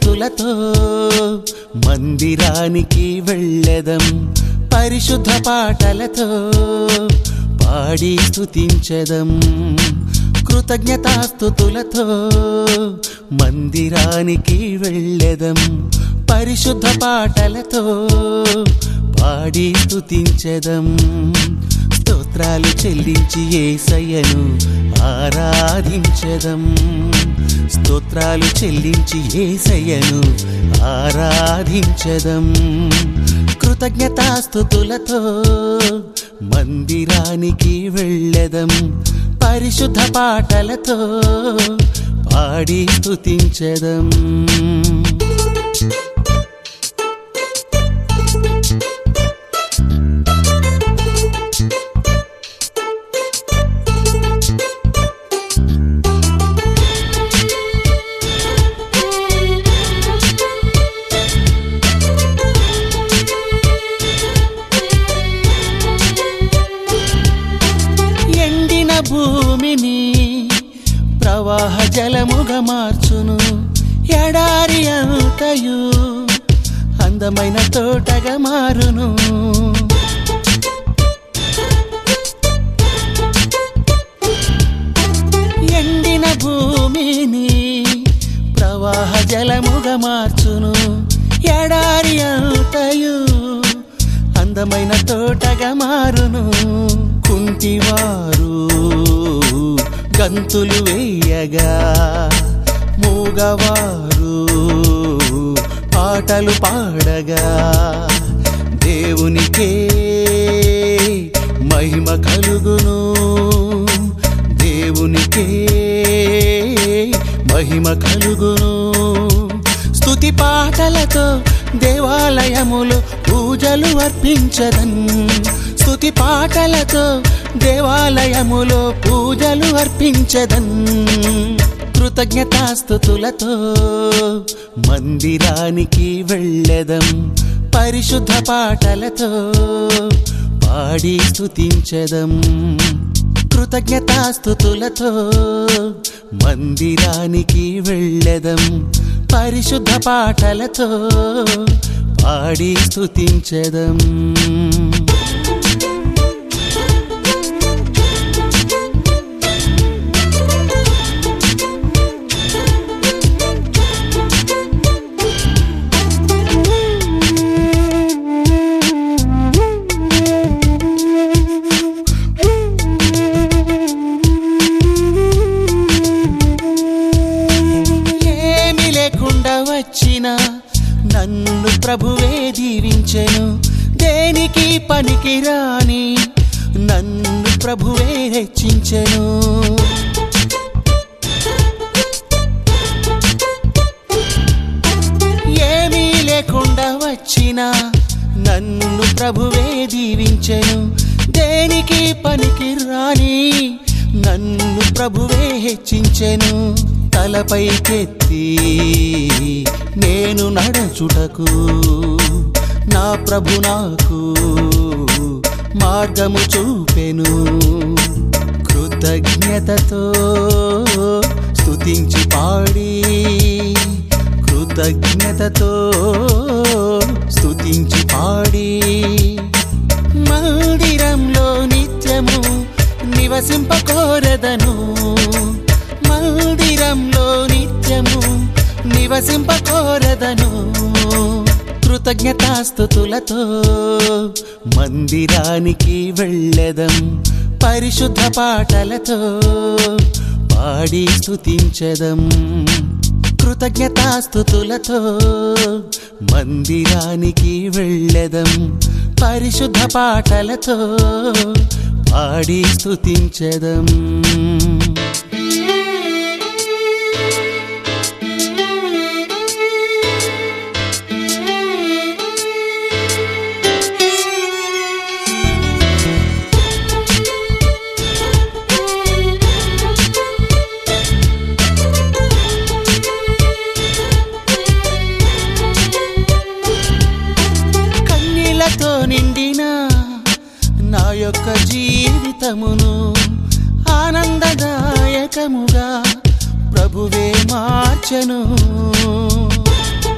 స్థుతులతో మందిరానికి వెళ్ళెదం పరిశుద్ధ పాటలతో పాడి స్థుతించదం కృతజ్ఞతాస్థుతులతో మందిరానికి వెళ్ళెదం పరిశుద్ధ పాటలతో పాడి స్థుతించదం స్తోత్రాలు చెల్లించి ఏసయ్యను ఆరాధించదం స్తోత్రాలు చెల్లించి ఏసయ్యను ఆరాధించదం కృతజ్ఞతాస్థుతులతో మందిరానికి వెళ్ళెదం పరిశుద్ధ పాటలతో పాడి స్థుతించదం ఎండిన భూమిని ప్రవాహ జలముగా మార్చును ఎడారి అంతయు అందమైన తోటగా మారును ఎండిన భూమిని ప్రవాహ జలముగా మార్చును ఎడారి అంతయు అందమైన తోటగా మారును కుంటివారు గంతులు వేయగా మూగవారు పాటలు పాడగా దేవునికే మహిమ కలుగును దేవునికే మహిమ కలుగును స్తుతి పాటలతో దేవాలయములు పూజలు అర్పించదన్ స్తుతి పాటలతో దేవాలయములో పూజలు అర్పించదన్ కృతజ్ఞతాస్థుతులతో మందిరానికి వెళ్ళెదం పరిశుద్ధ పాటలతో పాడి స్థుతించదం కృతజ్ఞతాస్థుతులతో మందిరానికి వెళ్ళెదం పరిశుద్ధ పాటలతో పాడి స్థుతించదం ఏమి లేకుండా వచ్చిన నన్ను ప్రభువే దీవించెను దేనికి పనికి రాని నన్ను ప్రభువే హెచ్చించెను ఏమీ లేకుండా వచ్చిన నన్ను ప్రభువే దీవించెను దేనికి పనికి రాని నన్ను ప్రభువే హెచ్చించెను తలపైకెత్తి నేను నడచుటకు నా ప్రభు నాకు మార్గము చూపెను కృతజ్ఞతతో స్తుతించి పాడి కృతజ్ఞతతో స్తుతించి పాడి మందిరంలో నిత్యము నివసింపకోరదను మందిరంలో నిత్యము నివసింపకోరదను కృతజ్ఞతాస్థుతులతో మందిరానికి వెళ్ళెదం పరిశుద్ధ పాటలతో పాడి స్థుతించదం కృతజ్ఞతాస్థుతులతో మందిరానికి వెళ్ళెదం పరిశుద్ధ పాటలతో పాడి స్థుతించదం కన్నీళ్లతో నిండిన నా యొక్క జీవితమును ఆనందదాయకముగా ప్రభువే మార్చను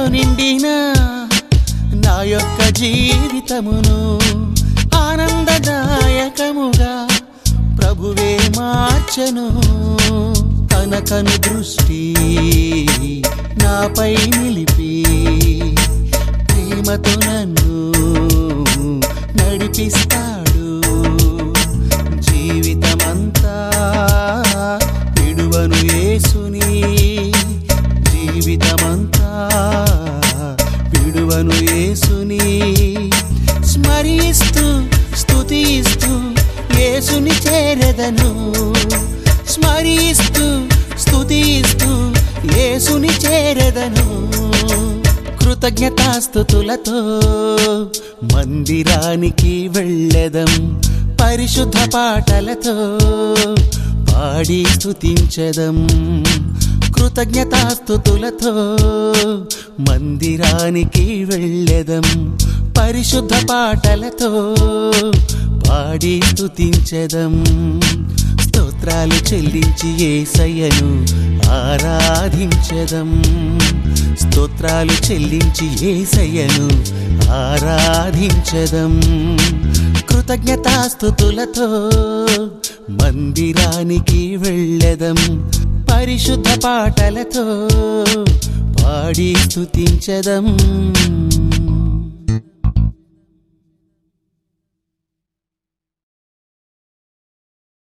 నిండిన నా యొక్క జీవితమును ఆనందదాయకముగా ప్రభువే మార్చెను తన కను దృష్టి నాపై నిలిపి ప్రేమతో నన్ను నడిపిస్తాడు జీవితమంతా విడువను యేసుని జీవితమంతా విడువను యేసుని స్మరిస్తూ స్తుతిస్తూ యేసుని చేరెదను స్మరిస్తూ స్తుతిస్తూ యేసుని చేరెదను కృతజ్ఞతాస్థుతులతో మందిరానికి వెళ్ళెదం పరిశుద్ధ పాటలతో పాడి స్తుతించదం కృతజ్ఞతాస్థుతులతో మందిరానికి వెళ్ళెదం పరిశుద్ధ పాటలతో పాడి స్తుతించదం స్తోత్రాలు చెల్లించి ఏసయ్యను ఆరాధించదం స్తోత్రాలు చెల్లించి ఏసయ్యను ఆరాధించదం కృతజ్ఞతాస్థుతులతో మందిరానికి వెళ్ళెదం పరిశుద్ధ పాటలతో పాడి స్తుతించదం